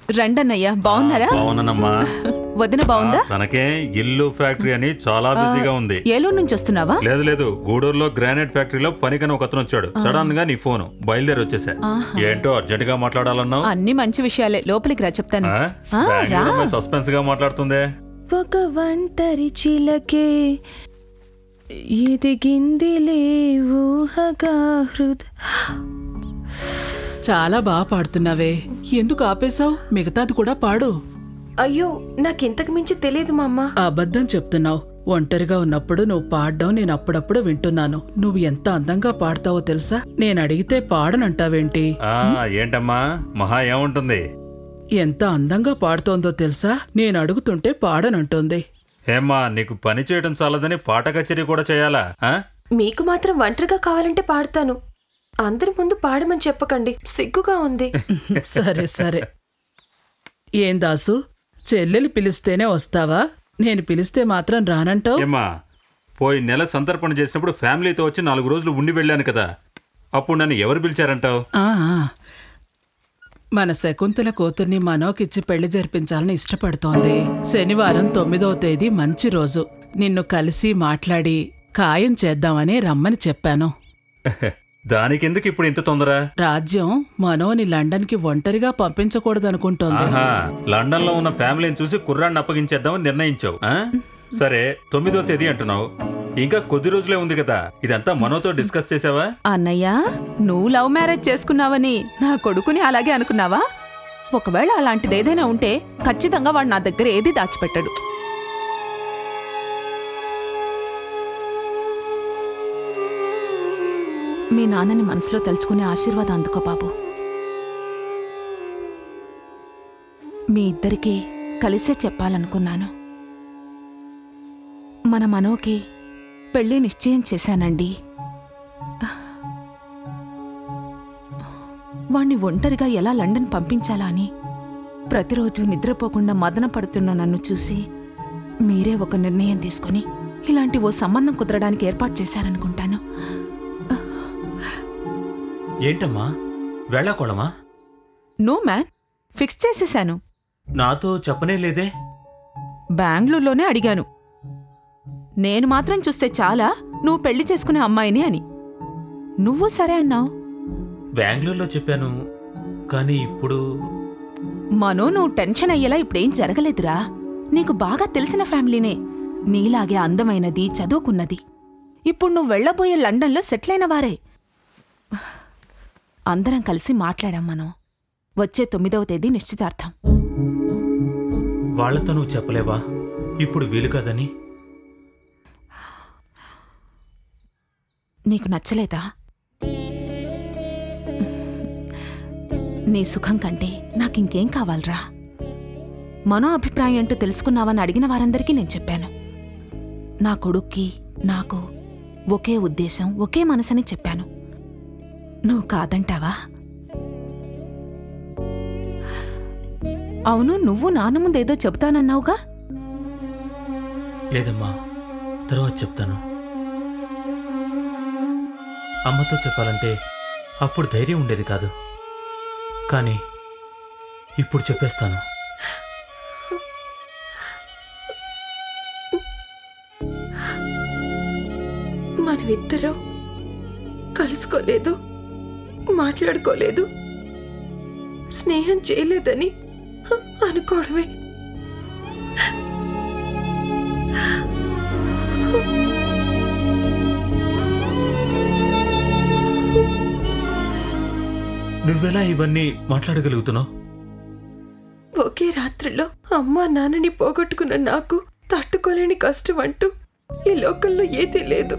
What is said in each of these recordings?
రండన్నయ్య బాగున్నారా బాగున్నానమ్మా వదిన బాగుందా తనకే ఇల్లు ఫ్యాక్టరీ అని చాలా బిజీగా ఉంది ఏలూరు నుంచి వస్తున్నావా లేదు లేదు గూడూరులో గ్రానైట్ ఫ్యాక్టరీలో పనికని ఒక అతను వచ్చాడు సడన్ గా నీ ఫోన్ బయలుదేరి వచ్చేసా ఆహా. ఏంటో అర్జెంట్ గా మాట్లాడాలన్నావు అన్ని మంచి విషయాలే లోపలికి రా చెప్తాను ఆ, రా. సస్పెన్స్ గా మాట్లాడుతుందే ఒక ఒంటరి చిలకే ఎదిగిందిలే ఊహగా హృద చాలా బాగా పాడుతున్నావే ఎందుకు ఆపేశావు మిగతాది కూడా పాడు అయ్యో నాకింతకు మించి తెలియదు మా అమ్మ అబద్ధం చెప్తున్నావు ఒంటరిగా ఉన్నప్పుడు నువ్వు పాడడం నేను అప్పుడప్పుడు వింటున్నాను నువ్వు ఎంత అందంగా పాడతావో తెలుసా నేను అడిగితే పాడనంటావేంటి ఆ ఏంటమ్మా మహా ఏముంటుంది ఎంత అందంగా పాడుతోందో తెలుసా నేను అడుగుతుంటే పాడనంటోంది ఏమ్మా నీకు పని చేయడం చాలదని పాట కచేరీ కూడా చేయాలా ఆ? మీకు మాత్రం ఒంటరిగా కావాలంటే పాడతాను అందరి ముందు పాడమని చెప్పకండి సిగ్గుగా ఉంది సరే సరే ఏం దాసు చెల్లెలు పిలిస్తేనే వస్తావా నేను పిలిస్తే మాత్రం రానంటావు ఏమ్మా పోయి నెల సంతర్పణ చేసినప్పుడు ఫ్యామిలీతో వచ్చి నాలుగు రోజులు ఉండి వెళ్ళాను కదా అప్పుడు నన్ను ఎవరు పిలిచారంటావు ఆ, ఆ. మన శకుంతల కూతుర్ని మనోకిచ్చి పెళ్లి జరిపించాలని ఇష్టపడుతోంది శనివారం తొమ్మిదవ తేదీ మంచి రోజు నిన్ను కలిసి మాట్లాడి ఖాయం చేద్దామని రమ్మని చెప్పాను దానికెందుకు ఇప్పుడు ఇంత తొందర రాజ్యం మనోని లండన్కి ఒంటరిగా పంపించకూడదనుకుంటోంది ఆహా లండన్ లో ఉన్న ఫ్యామిలీని చూసి కుర్రాన్ని అప్పగించేద్దామని నిర్ణయించావు ఆ? సరే తొమ్మిదో తేదీ అంటున్నావు ఇంకా కొద్ది రోజులే ఉంది కదా ఇదంతా మనోతో డిస్కస్ చేసావా అన్నయ్య నువ్వు లవ్ మ్యారేజ్ చేసుకున్నావని నా కొడుకుని అలాగే అనుకున్నావా ఒకవేళ అలాంటిది ఏదైనా ఉంటే ఖచ్చితంగా వాడు నా దగ్గర ఏది దాచిపెట్టడు మీ నాన్నని మనసులో తలుచుకునే ఆశీర్వాదం అందుకో బాబు మీ ఇద్దరికీ కలిసే చెప్పాలనుకున్నాను మన మనోకి పెళ్లి నిశ్చయం చేశానండి వాణ్ణి ఒంటరిగా ఎలా లండన్ పంపించాలా అని ప్రతిరోజు నిద్రపోకుండా మదన పడుతున్న నన్ను చూసి మీరే ఒక నిర్ణయం తీసుకొని ఇలాంటి ఓ సంబంధం కుదరడానికి ఏర్పాటు చేశారనుకుంటాను ఏంటమ్మా వెళ్ళాకోళమా నో మ్యాన్ ఫిక్స్ చేసేశాను నాతో చెప్పనే లేదే బెంగళూరులోనే అడిగాను నేను మాత్రం చూస్తే చాలా నువ్వు పెళ్లి చేసుకునే అమ్మాయిని అని నువ్వు సరే అన్నావు బెంగళూరులో చెప్పాను కానీ ఇప్పుడు మనో నువ్వు టెన్షన్ అయ్యేలా ఇప్పుడేం జరగలేదురా నీకు బాగా తెలిసిన ఫ్యామిలీనే నీలాగే అందమైనది చదువుకున్నది ఇప్పుడు నువ్వు వెళ్ళబోయే లండన్లో సెటిల్ అయిన వారే అందరం కలిసి మాట్లాడాం మనం వచ్చే తొమ్మిదవ తేదీ నిశ్చితార్థం వాళ్లతో నువ్వు చెప్పలేవా ఇప్పుడు వీలు కాదని నీకు నచ్చలేదా నీ సుఖం కంటే నాకింకేం కావాలరా మనో అభిప్రాయం ఏంటో తెలుసుకున్నావని అడిగిన వారందరికీ నేను చెప్పాను నా కొడుక్కి నాకు ఒకే ఉద్దేశం ఒకే మనసని చెప్పాను నువ్వు కాదంటావా అవును నువ్వు నాన్న ముందేదో చెబుతానన్నావుగా లేదమ్మా తర్వాత చెప్తాను అమ్మతో చెప్పాలంటే అప్పుడు ధైర్యం ఉండేది కాదు కానీ ఇప్పుడు చెప్పేస్తాను మనమిద్దరం కలుసుకోలేదు మాట్లాడుకోలేదు స్నేహం చేయలేదని హ, అనుకోవడమే నువ్వెలా ఇవన్నీ మాట్లాడగలుగుతున్నావు ఒకే రాత్రిలో అమ్మా నాన్నని పోగొట్టుకున్న నాకు తట్టుకోలేని కష్టం అంటూ ఈ లోకంలో ఏదీ లేదు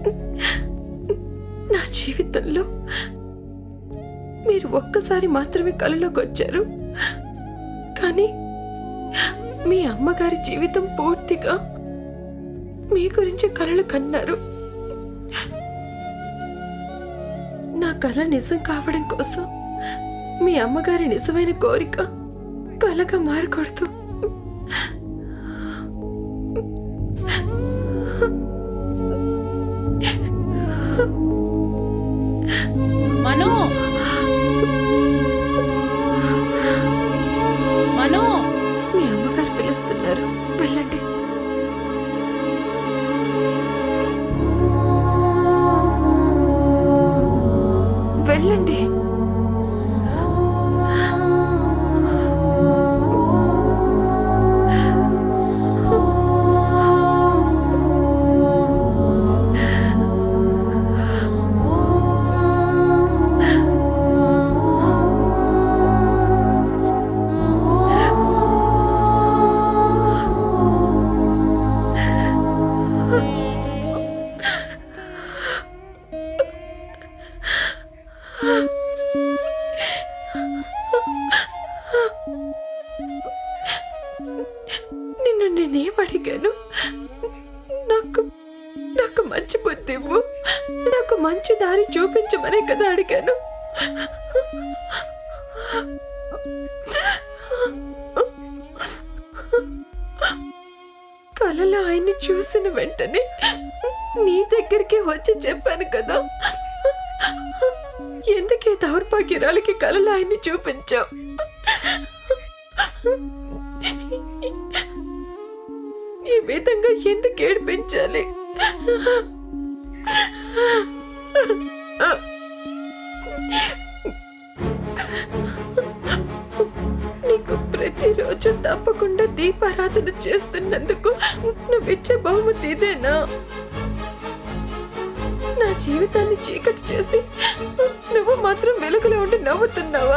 నా జీవితంలో మీరు ఒక్కసారి మాత్రమే కలలోకి వచ్చారు కానీ మీ అమ్మగారి జీవితం పూర్తిగా మీ గురించి కలలు కన్నారు నా కళ నిజం కావడం కోసం మీ అమ్మగారి నిజమైన కోరిక కలగా మారకూడదు మనో వెళ్ళండి నిన్ను నేనేం అడిగాను నాకు నాకు మంచి బుద్ధి ఇవ్వు నాకు మంచి దారి చూపించమనే కదా అడిగాను కలలో ఆయన్ని చూసిన వెంటనే నీ దగ్గరికి వచ్చి చెప్పాను కదా ఎందుకే దౌర్భాగ్యురాలకి కలలో ఆయన్ని చూపించావు ఈ విధంగా ఎందుకు ఏడిపించాలి నీకు ప్రతిరోజు తప్పకుండా దీపారాధన చేస్తున్నందుకు నువ్విచ్చే బహుమతి ఇదేనా నా జీవితాన్ని చీకటి చేసి నువ్వు మాత్రం వెలుగులో ఉండి నవ్వుతున్నావా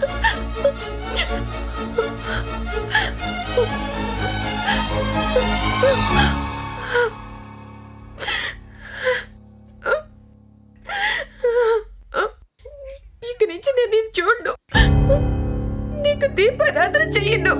ఇక నుంచి నేను నిన్ను చూడు నీకు దీపారాధన చెయ్యను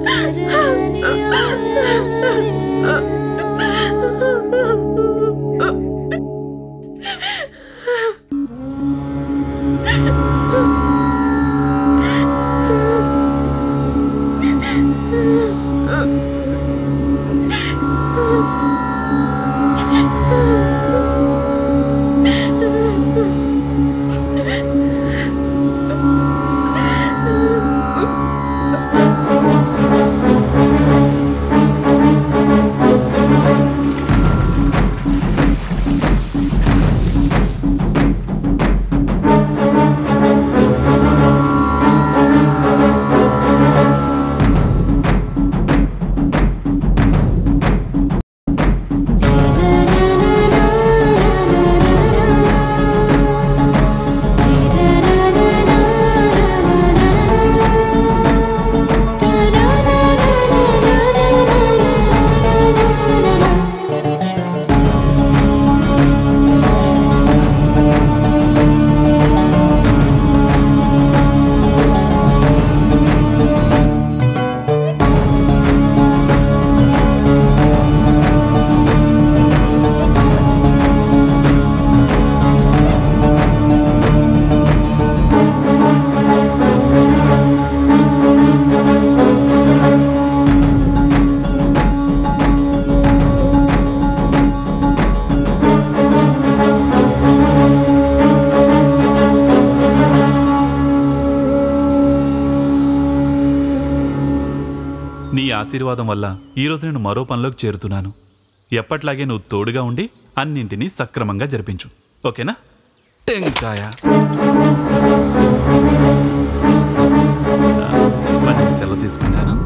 నీ ఆశీర్వాదం వల్ల ఈరోజు నేను మరో పనిలోకి చేరుతున్నాను ఎప్పట్లాగే నువ్వు తోడుగా ఉండి అన్నింటినీ సక్రమంగా జరిపించు ఓకేనా టెంకాయ మరి సెలవు తీసుకుంటాను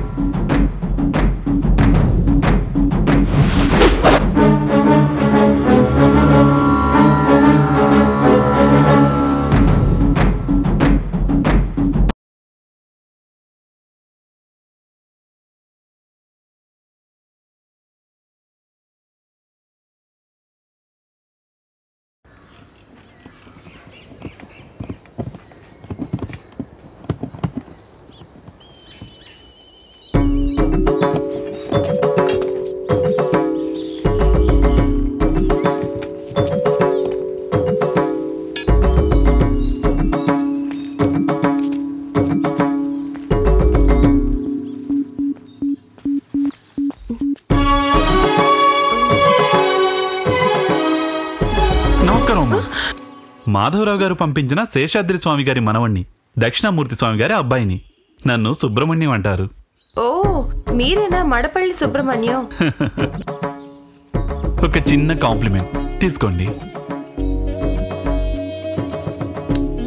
నమస్కారం అమ్మా మాధవరావు గారు పంపించిన శేషాద్రి స్వామి గారి మనవణ్ణి దక్షిణామూర్తి స్వామి గారి అబ్బాయిని నన్ను సుబ్రహ్మణ్యం అంటారు ఓ మీరేనా మడపల్లి సుబ్రహ్మణ్యం ఒక చిన్న కాంప్లిమెంట్ తీసుకోండి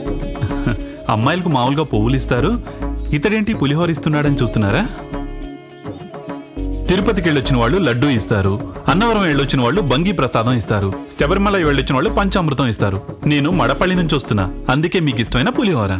అమ్మాయిలకు మామూలుగా పువ్వులు ఇస్తారు ఇతడేంటి పులిహోర ఇస్తున్నాడని చూస్తున్నారా తిరుపతికి వెళ్ళొచ్చిన వాళ్ళు లడ్డూ ఇస్తారు అన్నవరం వెళ్ళొచ్చిన వాళ్ళు బంగి ప్రసాదం ఇస్తారు శబరిమల వెళ్ళొచ్చిన వాళ్ళు పంచామృతం ఇస్తారు నేను మడపల్లి నుంచి వస్తున్నా అందుకే మీకు ఇష్టమైన పులిహోర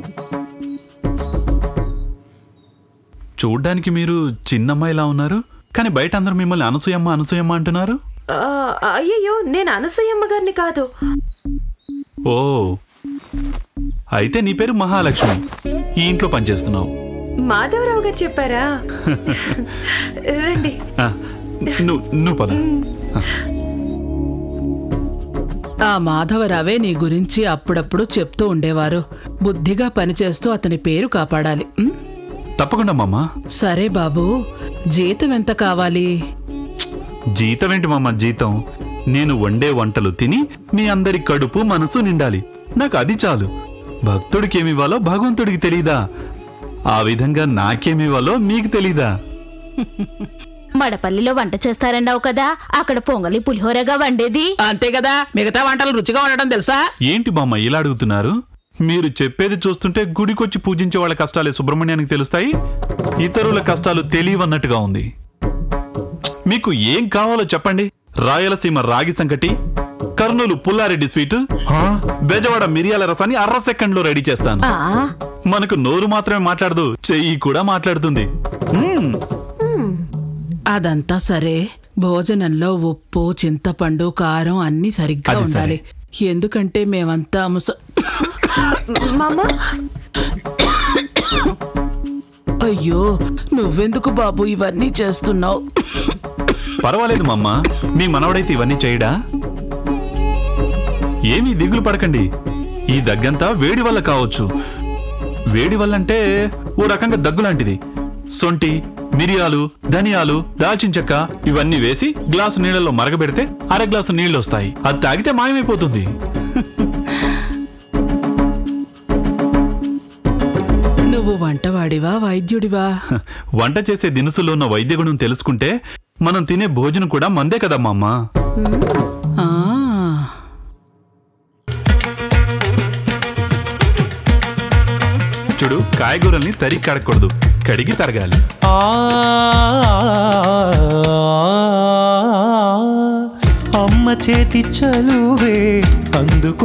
చూడ్డానికి మీరు చిన్నమ్మాయిలా ఉన్నారు కానీ బయట అందరూ మిమ్మల్ని అనసూయమ్మ అనసూయమ్మ అంటున్నారు ఆ, అయ్యయ్యో నేను అనసూయమ్మ గారిని కాదు ఓ అయితే నీ పేరు మహాలక్ష్మి ఈ ఇంట్లో పనిచేస్తున్నావు మాధవరావు గారు చెప్పారా రండి ఆ, నువ్వు నువ్వు పద ఆ మాధవరావే నీ గురించి అప్పుడప్పుడు చెప్తూ ఉండేవారు బుద్ధిగా పనిచేస్తూ అతని పేరు కాపాడాలి ఉం? తప్పకుండా మామ సరే బాబు జీతం ఎంత కావాలి జీతం ఏంటి మామ జీతం నేను వండే వంటలు తిని మీ అందరి కడుపు మనసు నిండాలి నాకు అది చాలు భక్తుడికి ఏమివ్వాలో భగవంతుడికి తెలీదా ఆ విధంగా నాకేమివ్వాలో మీకు తెలీదా మడపల్లిలో వంట చేస్తారన్నావు కదా అక్కడ పొంగలి పులిహోరగా వండేది అంతే కదా మిగతా వంటలు రుచిగా ఉండడం తెలుసా ఏంటి బామ్మ ఇలా అడుగుతున్నారు మీరు చెప్పేది చూస్తుంటే గుడికొచ్చి పూజించే వాళ్ళ కష్టాలే సుబ్రహ్మణ్యానికి తెలుస్తాయి ఇతరుల కష్టాలు తెలియవన్నట్టుగా ఉంది మీకు ఏం కావాలో చెప్పండి రాయలసీమ రాగి సంకటి కర్నూలు పుల్లారెడ్డి స్వీట్ బెజవాడ మిరియాల రసాన్ని అర్ర సెకండ్ లో రెడీ చేస్తాను ఆ మనకు నోరు మాత్రమే మాట్లాడదు చెయ్యి కూడా మాట్లాడుతుంది మ్మ్. అదంతా సరే భోజనంలో ఉప్పు చింతపండు కారం అన్నీ సరిగ్గా అది ఉండాలి ఎందుకంటే మేమంతా ముస మామ అయ్యో నువ్వెందుకు బాబు ఇవన్నీ చేస్తున్నావు పర్వాలేదు మమ్మ మీ మనవడైతే ఇవన్నీ చేయడా ఏమీ దిగులు పడకండి ఈ దగ్గంతా వేడి వల్ల కావచ్చు వేడి వల్ల అంటే ఓ రకంగా దగ్గు లాంటిది సొంటి మిరియాలు ధనియాలు దాల్చిన చెక్క ఇవన్నీ వేసి గ్లాసు నీళ్ళలో మరగబెడితే అర గ్లాసు నీళ్ళు వస్తాయి అది తాగితే మాయమైపోతుంది నువ్వు వంటవాడివా వైద్యుడివా వంట చేసే దినుసులో ఉన్న వైద్య గుణం తెలుసుకుంటే మనం తినే భోజనం కూడా మందే కదా మా అమ్మ ఆ చూడు కాయగూరల్ని తరి కడకూడదు కడిగి తరగాలి ఆ అమ్మ చేతి చలువే అందుకు